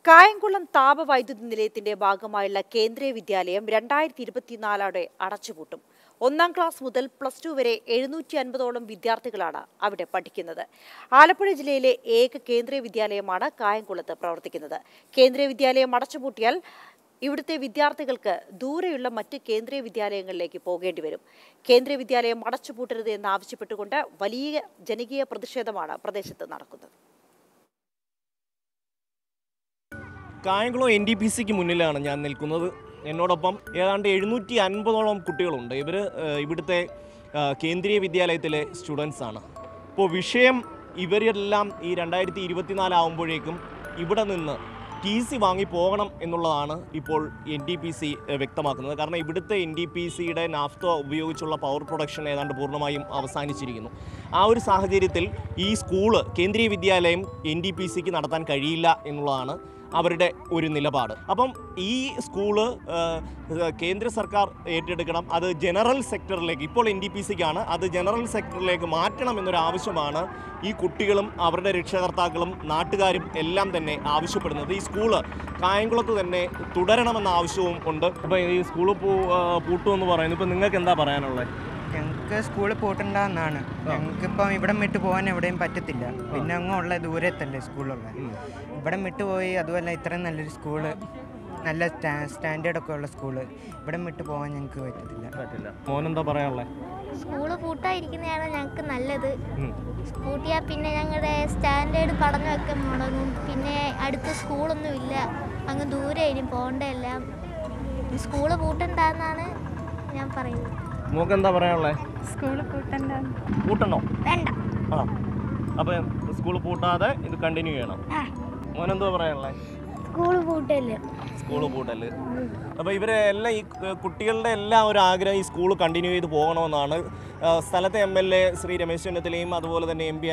കായംകുളം താപവൈദ്യുതി നിലയത്തിന്റെ ഭാഗമായുള്ള കേന്ദ്രീയ വിദ്യാലയം രണ്ടായിരത്തി ഇരുപത്തിനാലോടെ അടച്ചുപൂട്ടും ഒന്നാം ക്ലാസ് മുതൽ പ്ലസ് ടു വരെ എഴുന്നൂറ്റി അൻപതോളം വിദ്യാർത്ഥികളാണ് അവിടെ പഠിക്കുന്നത് ആലപ്പുഴ ജില്ലയിലെ ഏക കേന്ദ്രീയ വിദ്യാലയമാണ് കായംകുളത്ത് പ്രവർത്തിക്കുന്നത് കേന്ദ്രീയ വിദ്യാലയം അടച്ചുപൂട്ടിയാൽ ഇവിടുത്തെ വിദ്യാർത്ഥികൾക്ക് ദൂരെയുള്ള മറ്റ് കേന്ദ്രീയ വിദ്യാലയങ്ങളിലേക്ക് പോകേണ്ടി വരും കേന്ദ്രീയ വിദ്യാലയം അടച്ചുപൂട്ടരുത് എന്നാവശ്യപ്പെട്ടുകൊണ്ട് വലിയ ജനകീയ പ്രതിഷേധമാണ് പ്രദേശത്ത് നടക്കുന്നത് കായംകുളം എൻ ഡി പി സിക്ക് മുന്നിലാണ് ഞാൻ നിൽക്കുന്നത് എന്നോടൊപ്പം ഏതാണ്ട് എഴുന്നൂറ്റി അൻപതോളം കുട്ടികളുണ്ട് ഇവർ ഇവിടുത്തെ ആ, കേന്ദ്രീയ വിദ്യാലയത്തിലെ സ്റ്റുഡൻസ് ആണ് ഇപ്പോൾ വിഷയം ഇവരെല്ലാം ഈ രണ്ടായിരത്തി ഇരുപത്തിനാലാവുമ്പോഴേക്കും ഇവിടെ നിന്ന് ടി സി വാങ്ങി പോകണം എന്നുള്ളതാണ് ഇപ്പോൾ എൻ ഡി പി സി വ്യക്തമാക്കുന്നത് കാരണം ഇവിടുത്തെ എൻ ഡി പി സിയുടെ നാഫ്ത ഉപയോഗിച്ചുള്ള പവർ പ്രൊഡക്ഷൻ ഏതാണ്ട് പൂർണ്ണമായും അവസാനിച്ചിരിക്കുന്നു ആ ഒരു സാഹചര്യത്തിൽ ഈ സ്കൂള് കേന്ദ്രീയ വിദ്യാലയം എൻ ഡി പി സിക്ക് നടത്താൻ കഴിയില്ല എന്നുള്ളതാണ് അവരുടെ ഒരു നിലപാട് അപ്പം ഈ സ്കൂള് ആ, കേന്ദ്ര സർക്കാർ ഏറ്റെടുക്കണം അത് ജനറൽ സെക്ടറിലേക്ക് ഇപ്പോൾ എൻ ഡി പി സിക്കാണ് അത് ജനറൽ സെക്ടറിലേക്ക് മാറ്റണം എന്നൊരു ആവശ്യമാണ് ഈ കുട്ടികളും അവരുടെ രക്ഷകർത്താക്കളും നാട്ടുകാരും എല്ലാം തന്നെ ആവശ്യപ്പെടുന്നത് ഈ സ്കൂള് കായംകുളത്ത് തന്നെ തുടരണമെന്ന ആവശ്യവും ഉണ്ട് അപ്പോൾ ഈ സ്കൂള് പൂട്ടുമെന്ന് പറയുന്നു ഇപ്പം നിങ്ങൾക്ക് എന്താ പറയാനുള്ളത് ഞങ്ങൾക്ക് സ്കൂളിൽ പോയിട്ടുണ്ടെന്നാണ് ഞങ്ങൾക്കിപ്പം ഇവിടം വിട്ട് പോകാൻ എവിടെയും പറ്റത്തില്ല പിന്നെ അങ്ങ് ഉള്ള ദൂരത്തല്ലേ സ്കൂളുള്ള ഇവിടം വിട്ട് പോയി അതുമല്ല ഇത്രയും നല്ലൊരു സ്കൂള് നല്ല സ്റ്റാൻഡേർഡ് ഒക്കെ ഉള്ള സ്കൂള് ഇവിടം വിട്ട് പോകാൻ ഞങ്ങൾക്ക് പറ്റത്തില്ല പറ്റില്ല മോനെന്താ പറയാനുള്ളത് സ്കൂള് പൂട്ടായിരിക്കുന്നതാണ് ഞങ്ങൾക്ക് നല്ലത് പൂട്ടിയാൽ പിന്നെ ഞങ്ങളുടെ സ്റ്റാൻഡേർഡ് പഠനമൊക്കെ മുടങ്ങും പിന്നെ അടുത്ത് സ്കൂളൊന്നും ഇല്ല അങ്ങ് ദൂരെ ഇനി പോകണ്ടെല്ലാം സ്കൂള് പൂട്ടണ്ടെന്നാണ് ഞാൻ പറയുന്നത് മോക്ക് എന്താ പറയാനുള്ളത് സ്കൂള് പൂട്ടണ്ട പൂട്ടണോ വേണ്ട ആ അപ്പം സ്കൂൾ പൂട്ടാതെ ഇത് കണ്ടിന്യൂ ചെയ്യണം മോനെന്തോ പറയാനുള്ളത് സ്കൂള് പൂട്ടല്ലേ സ്കൂൾ പൂട്ടല് അപ്പോൾ ഇവരെ എല്ലാം ഈ ക- കുട്ടികളുടെ എല്ലാം ഒരു ആഗ്രഹം ഈ സ്കൂൾ കണ്ടിന്യൂ ചെയ്ത് പോകണമെന്നാണ് ആ, സ്ഥലത്തെ M L A Shri Ramesh ചെന്നിത്തലയും അതുപോലെ തന്നെ എം പി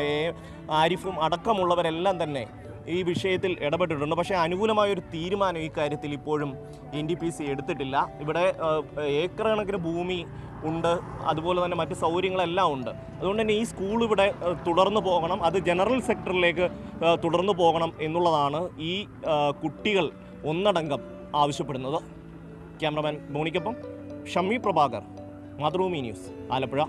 ആരിഫും അടക്കമുള്ളവരെല്ലാം തന്നെ ഈ വിഷയത്തിൽ ഇടപെട്ടിട്ടുണ്ട് പക്ഷേ അനുകൂലമായ ഒരു തീരുമാനം ഈ കാര്യത്തിൽ ഇപ്പോഴും എൻ ഡി പി സി എടുത്തിട്ടില്ല ഇവിടെ ആ, ഏക്കർ കണക്കിന് ഭൂമി ഉണ്ട് അതുപോലെ തന്നെ മറ്റ് സൗകര്യങ്ങളെല്ലാം ഉണ്ട് അതുകൊണ്ട് തന്നെ ഈ സ്കൂൾ ഇവിടെ ആ, തുടർന്ന് പോകണം അത് ജനറൽ സെക്ടറിലേക്ക് ആ, തുടർന്ന് പോകണം എന്നുള്ളതാണ് ഈ ആ, കുട്ടികൾ ഒന്നടങ്കം ആവശ്യപ്പെടുന്നത് ക്യാമറമാൻ മോണിക്കൊപ്പം ഷമ്മി പ്രഭാകർ മാതൃഭൂമി ന്യൂസ് ആലപ്പുഴ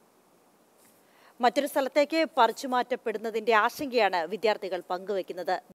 മറ്റൊരു സ്ഥലത്തേക്ക് പറിച്ചുമാറ്റപ്പെടുന്നതിന്റെ ആശങ്കയാണ് വിദ്യാർത്ഥികൾ പങ്കുവെക്കുന്നത്